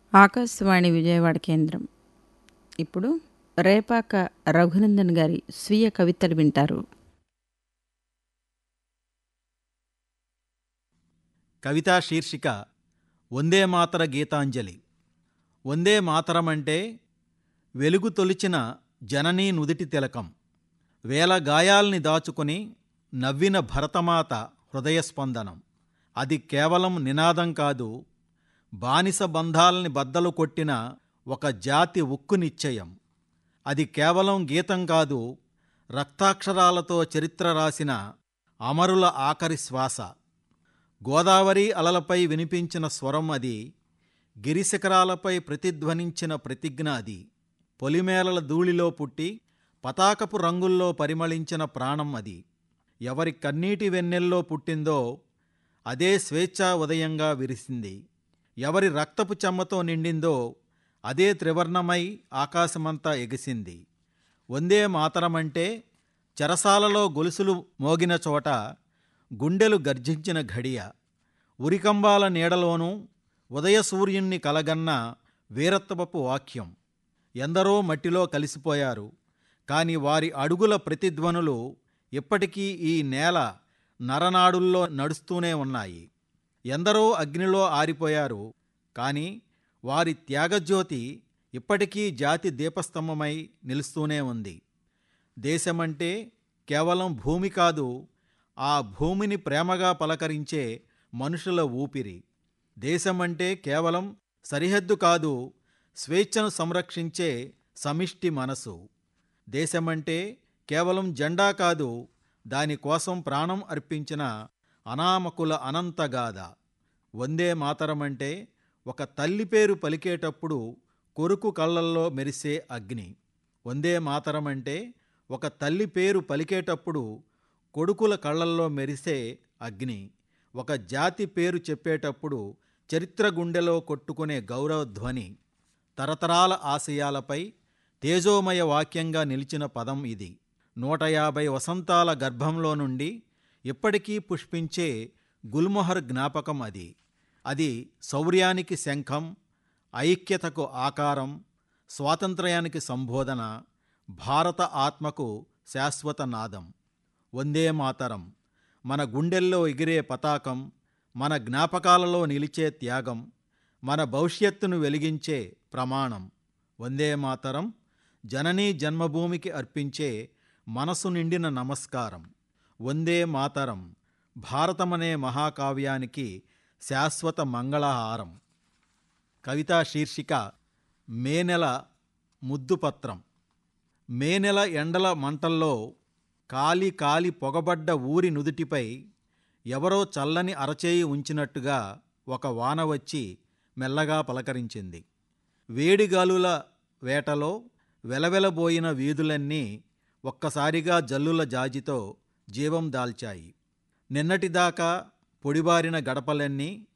ఆకాశవాణి విజయవాడ కేంద్రం ఇప్పుడు రేపాక రఘునందన్ గారి స్వీయ కవితలు వింటారు కవితా శీర్షిక వందే మాతర గీతాంజలి వందే మాతరమంటే వెలుగు తొలిచిన జననీ నుదిటి తిలకం వేల గాయాల్ని దాచుకుని నవ్విన భరతమాత హృదయస్పందనం అది కేవలం నినాదం కాదు బానిస బంధాల్ని బద్దలు కొట్టిన ఒక జాతి ఉక్కు నిశ్చయం అది కేవలం గీతం కాదు రక్తాక్షరాలతో చరిత్ర రాసిన అమరుల ఆఖరి శ్వాస గోదావరి అలలపై వినిపించిన స్వరం అది గిరిశిఖరాలపై ప్రతిధ్వనించిన ప్రతిజ్ఞ అది పొలిమేలల ధూళిలో పుట్టి పతాకపు రంగుల్లో పరిమళించిన ప్రాణం అది ఎవరి కన్నీటి వెన్నెల్లో పుట్టిందో అదే స్వేచ్ఛా ఉదయంగా విరిసింది ఎవరి రక్తపు చెమ్మతో నిండిందో అదే త్రివర్ణమై ఆకాశమంతా ఎగిసింది వందే మాతరమంటే చెరసాలలో గొలుసులు మోగిన చోట గుండెలు గర్జించిన ఘడియ ఉరికంబాల నీడలోనూ ఉదయ సూర్యుణ్ణి కలగన్న వీరత్వపు వాక్యం ఎందరో మట్టిలో కలిసిపోయారు కాని వారి అడుగుల ప్రతిధ్వనులు ఇప్పటికీ ఈ నేల నరనాడుల్లో నడుస్తూనే ఉన్నాయి ఎందరో అగ్నిలో ఆరిపోయారు కాని వారి త్యాగజ్యోతి ఇప్పటికీ జాతి దీపస్తంభమై నిలుస్తూనే ఉంది దేశమంటే కేవలం భూమి కాదు ఆ భూమిని ప్రేమగా పలకరించే మనుషుల ఊపిరి దేశమంటే కేవలం సరిహద్దు కాదు స్వేచ్ఛను సంరక్షించే సమిష్టి మనసు దేశమంటే కేవలం జెండా కాదు దానికోసం ప్రాణం అర్పించిన అనామకుల అనంతగాథ వందే మాతరమంటే ఒక తల్లి పేరు పలికేటప్పుడు కొరుకు కళ్ళల్లో మెరిసే అగ్ని వందే మాతరమంటే ఒక తల్లి పేరు పలికేటప్పుడు కొడుకుల కళ్ళల్లో మెరిసే అగ్ని ఒక జాతి పేరు చెప్పేటప్పుడు చరిత్ర గుండెలో కొట్టుకునే గౌరవధ్వని తరతరాల ఆశయాలపై తేజోమయ వాక్యంగా నిలిచిన పదం ఇది నూట యాభై వసంతాల గర్భంలో నుండి ఇప్పటికీ పుష్పించే గుల్మొహర్ జ్ఞాపకం అది అది శౌర్యానికి శంఖం ఐక్యతకు ఆకారం స్వాతంత్ర్యానికి సంబోధన భారత ఆత్మకు శాశ్వత నాదం వందే మాతరం మన గుండెల్లో ఎగిరే పతాకం మన జ్ఞాపకాలలో నిలిచే త్యాగం మన భవిష్యత్తును వెలిగించే ప్రమాణం వందే మాతరం జననీ జన్మభూమికి అర్పించే మనసు నిండిన నమస్కారం వందే మాతరం భారతమనే మహాకావ్యానికి శాశ్వత మంగళహారం కవితా శీర్షిక మే నెల ముద్దుపత్రం మే నెల ఎండల మంటల్లో కాలి కాలి పొగబడ్డ ఊరి నుదుటిపై ఎవరో చల్లని అరచేయి ఉంచినట్టుగా ఒక వాన వచ్చి మెల్లగా పలకరించింది వేడిగాలుల వేటలో వెలవెలబోయిన వీధులన్నీ ఒక్కసారిగా జల్లుల జాజితో జీవం దాల్చాయి నిన్నటిదాకా పొడిబారిన గడపలన్నీ